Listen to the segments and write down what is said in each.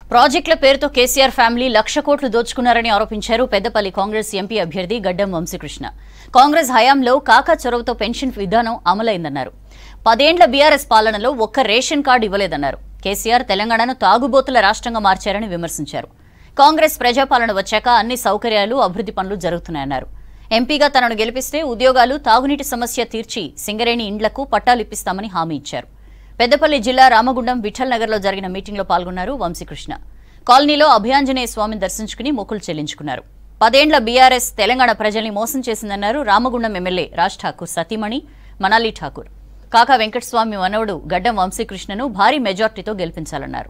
ప్రాజెక్టుల పేరుతో కేసీఆర్ ఫ్యామిలీ లక్ష కోట్లు దోచుకున్నారని ఆరోపించారు పెద్దపల్లి కాంగ్రెస్ ఎంపీ అభ్యర్థి గడ్డం వంశీకృష్ణ కాంగ్రెస్ హయాంలో కాకా చొరవతో పెన్షన్ విధానం అమలైందన్నారు పదేండ్ల బీఆర్ఎస్ పాలనలో ఒక్క రేషన్ కార్డు ఇవ్వలేదన్నారు కేసీఆర్ తెలంగాణను తాగుబోతుల రాష్ట్రంగా మార్చారని విమర్శించారు కాంగ్రెస్ ప్రజాపాలన వచ్చాక అన్ని సౌకర్యాలు అభివృద్ధి పనులు జరుగుతున్నాయన్నారు ఎంపీగా తనను గెలిపిస్తే ఉద్యోగాలు తాగునీటి సమస్య తీర్చి సింగరేణి ఇండ్లకు పట్టాలు ఇప్పిస్తామని హామీ ఇచ్చారు పెద్దపల్లి జిల్లా రామగుండం విఠల్ నగర్లో జరిగిన మీటింగ్లో పాల్గొన్నారు వంశీకృష్ణ కాలనీలో అభయాంజనేయ స్వామిని దర్శించుకుని మొక్కులు చెల్లించుకున్నారు పదేండ్ల బీఆర్ఎస్ తెలంగాణ ప్రజల్ని మోసం చేసిందన్నారు రామగుండం ఎమ్మెల్యే రాజ్ ఠాకూర్ సతీమణి మనాలి ఠాకూర్ కాకా వెంకటస్వామి మనవడు గడ్డం వంశీకృష్ణను భారీ మెజార్టీతో గెలిపించాలన్నారు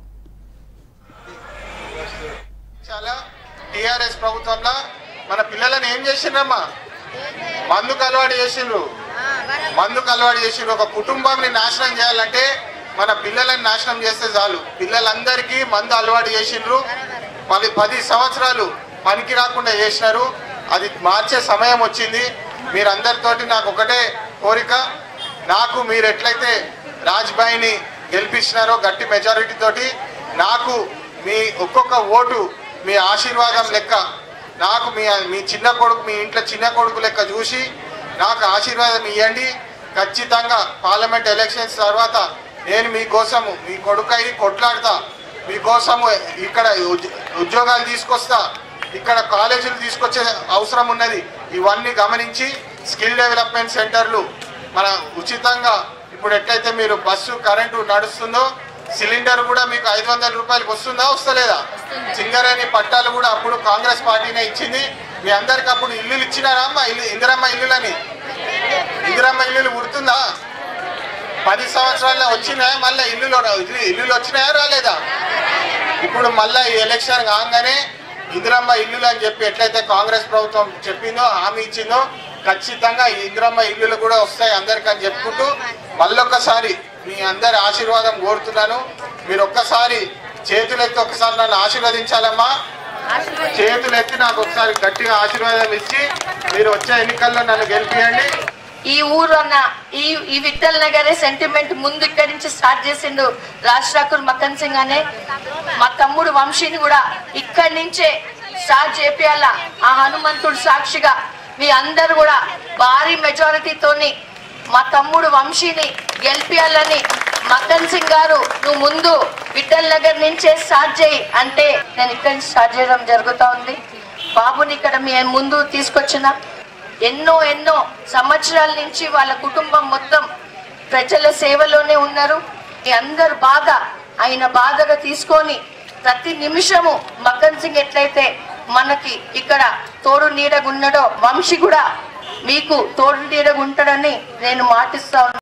చాలా టిఆర్ఎస్ ప్రభుత్వంలో మన పిల్లలను ఏం చేసిండ్రమ్మా మందుకు అలవాటు చేసిండ్రు మందుకు అలవాటు చేసిండ్రు ఒక కుటుంబాన్ని నాశనం చేయాలంటే మన పిల్లలను నాశనం చేస్తే చాలు పిల్లలందరికీ మందు అలవాటు చేసిండ్రు మళ్ళీ పది సంవత్సరాలు పనికి రాకుండా చేసినారు అది మార్చే సమయం వచ్చింది మీరందరితోటి నాకు ఒకటే కోరిక నాకు మీరు ఎట్లయితే రాజ్బాయిని గెలిపించినారో గట్టి మెజారిటీ తోటి నాకు మీ ఒక్కొక్క ఓటు మీ ఆశీర్వాదం లెక్క నాకు మీ మీ చిన్న కొడుకు మీ ఇంట్లో చిన్న కొడుకు లెక్క చూసి నాకు ఆశీర్వాదం ఇవ్వండి ఖచ్చితంగా పార్లమెంట్ ఎలక్షన్స్ తర్వాత నేను మీకోసము మీ కొడుకై కొట్లాడతా మీకోసము ఇక్కడ ఉద్య- ఉద్యోగాలు తీసుకొస్తా ఇక్కడ కాలేజీలు తీసుకొచ్చే అవసరం ఉన్నది ఇవన్నీ గమనించి స్కిల్ డెవలప్మెంట్ సెంటర్లు మన ఉచితంగా ఇప్పుడు ఎట్లయితే మీరు బస్సు కరెంటు నడుస్తుందో సిలిండర్ కూడా మీకు ఐదు వందల రూపాయలకు వస్తుందా వస్తలేదా సింగరేణి పట్టాలు కూడా అప్పుడు కాంగ్రెస్ పార్టీనే ఇచ్చింది మీ అందరికి అప్పుడు ఇల్లులు ఇచ్చినారా అమ్మా ఇల్లు ఇందిరమ్మ ఇల్లులని ఇందిరమ్మ ఇల్లులు గుర్తుందా పది సంవత్సరాల్లో వచ్చినాయా మళ్ళీ ఇల్లులో ఇల్లు ఇల్లులు వచ్చినాయా రాలేదా ఇప్పుడు మళ్ళీ ఈ ఎలక్షన్ కాగానే ఇందిరమ్మ ఇల్లులు అని చెప్పి ఎట్లయితే కాంగ్రెస్ ప్రభుత్వం చెప్పిందో హామీ ఇచ్చిందో ఖచ్చితంగా ఈ ఇందిరమ్మ ఇల్లులు కూడా వస్తాయి అందరికి అని చెప్పుకుంటూ మళ్ళొక్కసారి మీ అందరి ఆశీర్వాదం కోరుతున్నాను మీరు ఒక్కసారి చేతులెత్తి ఒకసారి నన్ను ఆశీర్వదించాలమ్మా చేతులు ఎత్తి నాకు ఒకసారి గట్టిగా ఆశీర్వాదం ఇచ్చి మీరు వచ్చే ఎన్నికల్లో నన్ను గెలిపియండి ఈ ఊరు అన్న ఈ ఈ విఠల్ నగరే సెంటిమెంట్ ముందు ఇక్కడి నుంచి స్టార్ట్ చేసిండు రాజ్ ఠాకూర్ మక్కన్ సింగ్ అనే మా తమ్ముడు వంశీని కూడా ఇక్కడి నుంచే స్టార్ట్ చేపియాల ఆ హనుమంతుడు సాక్షిగా మీ అందరు కూడా భారీ మెజారిటీతోని మా తమ్ముడు వంశీని గెలిపియాలని మక్కన్ సింగ్ గారు నువ్వు ముందు విఠల్ నగర్ నుంచే స్టార్ట్ చేయి అంటే నేను ఇక్కడి నుంచి స్టార్ట్ చేయడం జరుగుతూ ఉంది బాబుని ఇక్కడ మీ ముందు తీసుకొచ్చిన ఎన్నో ఎన్నో సంవత్సరాల నుంచి వాళ్ళ కుటుంబం మొత్తం ప్రజల సేవలోనే ఉన్నారు మీ అందరు బాగా ఆయన బాధగా తీసుకొని ప్రతి నిమిషము మక్కన్ సింగ్ ఎట్లయితే మనకి ఇక్కడ తోడు నీడగున్నాడో వంశీ కూడా మీకు తోడు నీడగుంటాడని నేను మాటిస్తా ఉన్నాను